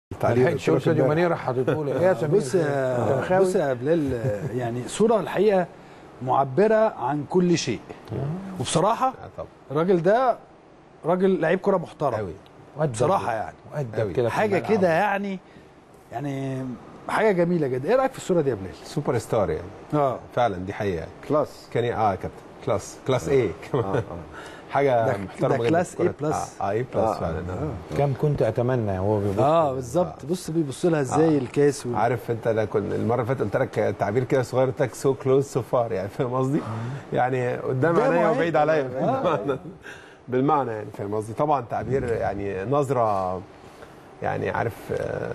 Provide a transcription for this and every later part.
تعليق لحقت شوف ساديو ماني راح حاططه له ايه يا سمير بص يا مخاوي؟ بص يا بلال يعني صوره الحقيقه معبره عن كل شيء وبصراحه آه طبعا الراجل ده راجل لعيب كره محترم قوي مؤدب بصراحه يعني مؤدب أوي. كده في حاجه الملعب. كده يعني يعني حاجه جميله جدا ايه رايك في الصوره دي يا بلال سوبر ستار يعني اه فعلا دي حقيقه كلاس كان اه كابتن كلاس كلاس ايه كمان آه، حاجه ده- محترمه ده جدا كلاس في كرة- A plus. اه اه ايه بلس آه، فعلا آه. كم كنت اتمنى هو بيبص اه بالظبط بص بيبص لها ازاي الكاس و... عارف انت ده كنت المره اللي فاتت قلت لك تعبير كده صغير قلت لك سو كلوز سو فار يعني فاهم قصدي؟ يعني قدام قدامه عينيا اهي. وبعيد عليا آه. بالمعنى بالمعنى يعني فاهم قصدي؟ طبعا تعبير يعني نظره يعني عارف آه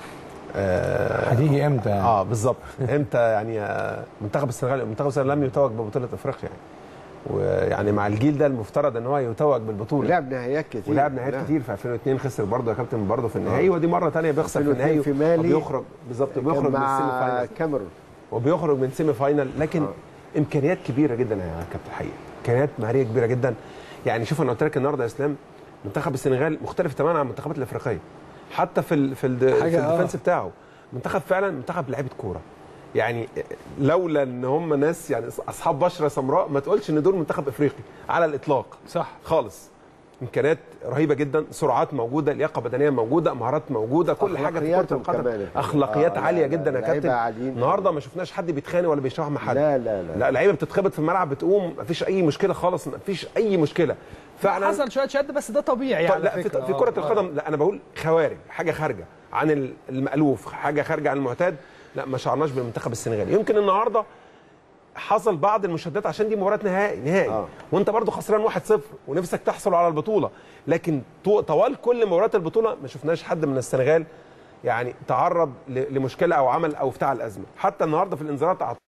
آه هتيجي امتى يعني؟ اه بالظبط امتى يعني آه، منتخب السنغال منتخب السنغال لم يتوج ببطوله افريقيا يعني ويعني مع الجيل ده المفترض ان هو يتوج بالبطوله ولعب نهائيات كتير ولعب نهائيات نعم. كتير في 2002 خسر برضه يا كابتن برضه في النهائي ودي مره ثانيه بيخسر في 2002 النهائي في مالي. وبيخرج بالظبط كان بيخرج من السيمي مع فاينل كاميرون وبيخرج من سيمي فاينل لكن آه. امكانيات كبيره جدا يا كابتن الحقيقه امكانيات مهاريه كبيره جدا يعني شوف انا قلت لك النهارده يا اسلام منتخب السنغال مختلف تماما عن المنتخبات الافريقيه حتى في ال في, ال في حاجة آه. الديفنس بتاعه منتخب فعلا منتخب لعيبه كوره يعني لولا ان هم ناس يعني اصحاب بشره سمراء ما تقولش ان دول منتخب افريقي على الاطلاق صح خالص امكانيات رهيبه جدا سرعات موجوده لياقه بدنيه موجوده مهارات موجوده كل حاجه في كره أخلاقياتهم القدم كمان. اخلاقيات آه، لا، عاليه لا، جدا يا لعيبة كابتن عاليين. النهارده ما شفناش حد بيتخانق ولا بيشتغل مع حد لا لا لا لا لعيبه بتتخبط في الملعب بتقوم مفيش اي مشكله خالص مفيش اي مشكله فعلا حصل شويه شد بس ده طبيعي طب على لا في, فكرة. في آه، كره آه. القدم لا انا بقول خوارج حاجه خارجه عن ال- المالوف حاجه خارجه عن المعتاد لا ما شعرناش بالمنتخب السنغالي يمكن النهارده حصل بعض المشادات عشان دي مباراه نهائي نهائي آه. وانت برضو خسران 1-0 ونفسك تحصل على البطوله لكن طو- طوال كل مباريات البطوله ما شفناش حد من السنغال يعني تعرض ل- لمشكله او عمل او افتعل ازمه حتى النهارده في الانذارات